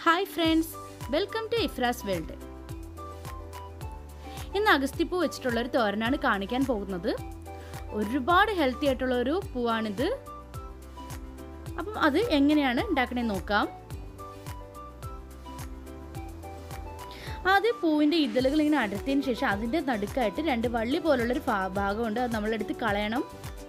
hi friends welcome to Ifras world ഇന്ന് അഗസ്തിപ്പൂ വെച്ചിട്ടുള്ള ഒരു തോരനാണ് കാണിക്കാൻ പോകുന്നത് ഒരുപാട് ഹെൽത്തി ആയിട്ടുള്ള ഒരു പൂവാണിത് അപ്പം അത് എങ്ങനെയാണ് ഉണ്ടാക്കണേ നോക്കാം ആദ്യം പൂവിൻ്റെ ഇതളുകൾ ഇങ്ങനെ അടർത്തിയതിന് ശേഷം അതിൻ്റെ നടുക്കായിട്ട് രണ്ട് വള്ളി പോലുള്ളൊരു ഭാഗമുണ്ട് അത് നമ്മളെടുത്ത് കളയണം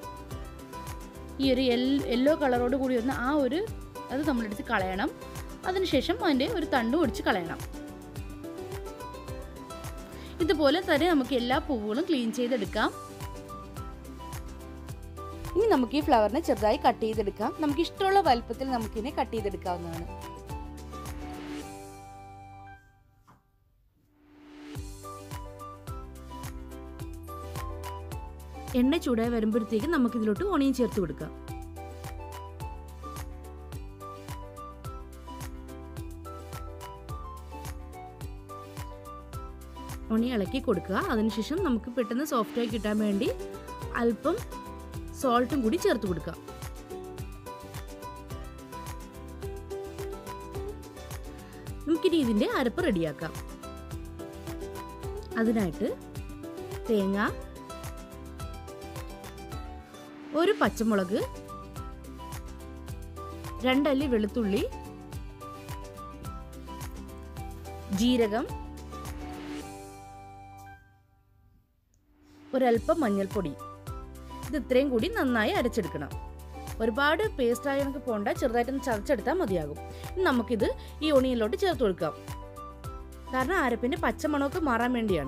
ഈ ഒരു യെല്ലോ കളറോട് കൂടി വരുന്ന ആ ഒരു അത് നമ്മളെടുത്ത് കളയണം അതിനുശേഷം അതിൻ്റെ ഒരു തണ്ട് ഒടിച്ച് കളയണം ഇതുപോലെ തന്നെ നമുക്ക് എല്ലാ പൂവുകളും ക്ലീൻ ചെയ്തെടുക്കാം ഇനി നമുക്ക് ഈ ഫ്ലവറിനെ ചെറുതായി കട്ട് ചെയ്തെടുക്കാം നമുക്ക് ഇഷ്ടമുള്ള വലുപ്പത്തിൽ നമുക്കിതിനെ കട്ട് ചെയ്തെടുക്കാവുന്നതാണ് എണ്ണ ചൂടായി വരുമ്പോഴത്തേക്ക് നമുക്ക് ഇതിലോട്ട് ഓണിയൻ ചേർത്ത് കൊടുക്കാം ഉണി ഇളക്കി കൊടുക്കുക അതിനുശേഷം നമുക്ക് പെട്ടെന്ന് സോഫ്റ്റായി കിട്ടാൻ വേണ്ടി അല്പം സോൾട്ടും കൂടി ചേർത്ത് കൊടുക്കുക നമുക്കിനി ഇതിൻ്റെ അരപ്പ് റെഡിയാക്കാം അതിനായിട്ട് തേങ്ങ ഒരു പച്ചമുളക് രണ്ടല്ലി വെളുത്തുള്ളി ജീരകം ഒരല്പം മഞ്ഞൾപ്പൊടി ഇത് ഇത്രയും കൂടി നന്നായി അരച്ചെടുക്കണം ഒരുപാട് പേസ്റ്റ് ആയി നമുക്ക് പോണ്ട ചെറുതായിട്ടൊന്ന് ചതച്ചെടുത്താൽ മതിയാകും നമുക്കിത് ഈ ഒണിയിലോട്ട് ചേർത്ത് കൊടുക്കാം കാരണം അരപ്പിൻ്റെ പച്ചമണമൊക്കെ മാറാൻ വേണ്ടിയാണ്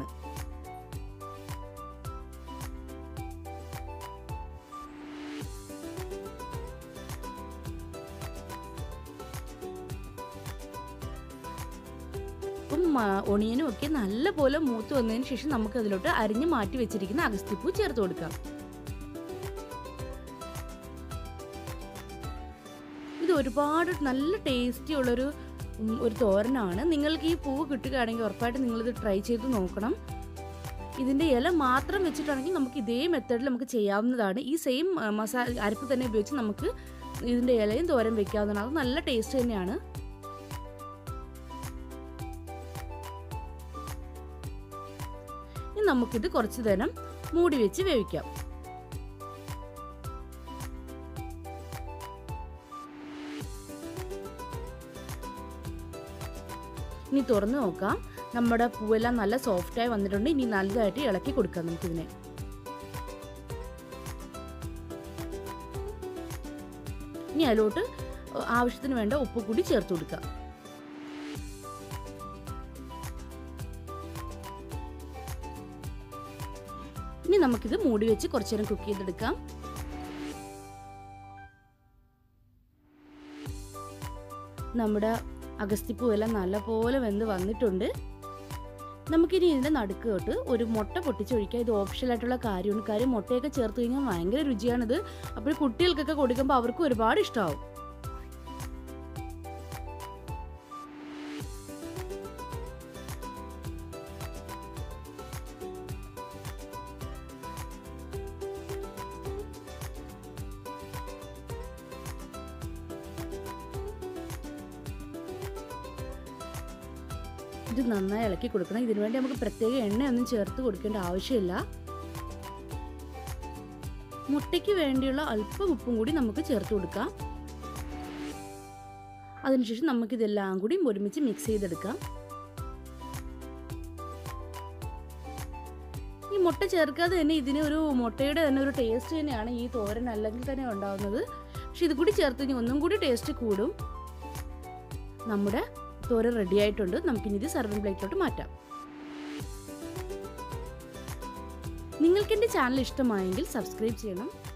ഉപ്പും ഒണിയനും ഒക്കെ നല്ലപോലെ മൂത്ത് വന്നതിന് ശേഷം നമുക്ക് അതിലോട്ട് അരിഞ്ഞ് മാറ്റി വെച്ചിരിക്കുന്ന അഗസ്തിപ്പൂ ചേർത്ത് കൊടുക്കാം ഇത് ഒരുപാട് നല്ല ടേസ്റ്റി ഉള്ളൊരു ഒരു തോരനാണ് നിങ്ങൾക്ക് ഈ പൂവ് കിട്ടുകയാണെങ്കിൽ ഉറപ്പായിട്ട് നിങ്ങളിത് ട്രൈ ചെയ്ത് നോക്കണം ഇതിൻ്റെ ഇല മാത്രം വെച്ചിട്ടാണെങ്കിൽ നമുക്ക് ഇതേ മെത്തേഡിൽ നമുക്ക് ചെയ്യാവുന്നതാണ് ഈ സെയിം മസാല അരപ്പ് തന്നെ ഉപയോഗിച്ച് നമുക്ക് ഇതിൻ്റെ ഇലയും തോരൻ വെക്കാവുന്നതാണ് അത് നല്ല ടേസ്റ്റ് തന്നെയാണ് ഇനി നമുക്കിത് കുറച്ച് നേരം മൂടി വെച്ച് വേവിക്കാം ഇനി തുറന്നു നോക്കാം നമ്മുടെ പൂവെല്ലാം നല്ല സോഫ്റ്റായി വന്നിട്ടുണ്ട് ഇനി നല്ലതായിട്ട് ഇളക്കി കൊടുക്കാം നമുക്കിതിനെ ഇനി അതിലോട്ട് ആവശ്യത്തിന് വേണ്ട ഉപ്പ് കൂടി ചേർത്ത് കൊടുക്കാം ഇനി നമുക്കിത് മൂടി വെച്ച് കുറച്ചു നേരം കുക്ക് ചെയ്തെടുക്കാം നമ്മുടെ അഗസ്തിപ്പൂ എല്ലാം നല്ലപോലെ വെന്ത് വന്നിട്ടുണ്ട് നമുക്കിനി ഇതിൻ്റെ നടുക്ക് തൊട്ട് ഒരു മുട്ട പൊട്ടിച്ചൊഴിക്കുക ഇത് ഓപ്ഷനായിട്ടുള്ള കാര്യമാണ് കാര്യം മുട്ടയൊക്കെ ചേർത്ത് കഴിഞ്ഞാൽ ഭയങ്കര രുചിയാണിത് അപ്പോൾ കുട്ടികൾക്കൊക്കെ കൊടുക്കുമ്പോൾ അവർക്കും ഒരുപാട് ഇഷ്ടമാവും ഇത് നന്നായി ഇളക്കി കൊടുക്കണം ഇതിനു വേണ്ടി നമുക്ക് പ്രത്യേക എണ്ണയൊന്നും ചേർത്ത് കൊടുക്കേണ്ട ആവശ്യമില്ല മുട്ടയ്ക്ക് വേണ്ടിയുള്ള അല്പം ഉപ്പും കൂടി നമുക്ക് ചേർത്ത് കൊടുക്കാം അതിനുശേഷം നമുക്കിതെല്ലാം കൂടി ഒരുമിച്ച് മിക്സ് ചെയ്തെടുക്കാം ഈ മുട്ട ചേർക്കാതെ തന്നെ ഇതിന് ഒരു മുട്ടയുടെ തന്നെ ഒരു ടേസ്റ്റ് തന്നെയാണ് ഈ തോരൻ അല്ലെങ്കിൽ തന്നെ ഉണ്ടാകുന്നത് പക്ഷെ ഇത് കൂടി ചേർത്ത് കഴിഞ്ഞാൽ ഒന്നും കൂടി ടേസ്റ്റ് കൂടും നമ്മുടെ തോരൻ റെഡി ആയിട്ടുണ്ട് നമുക്കിനി ഇത് സർവിംഗ് പ്ലേറ്റിലോട്ട് മാറ്റാം നിങ്ങൾക്ക് എൻ്റെ ചാനൽ ഇഷ്ടമായെങ്കിൽ സബ്സ്ക്രൈബ് ചെയ്യണം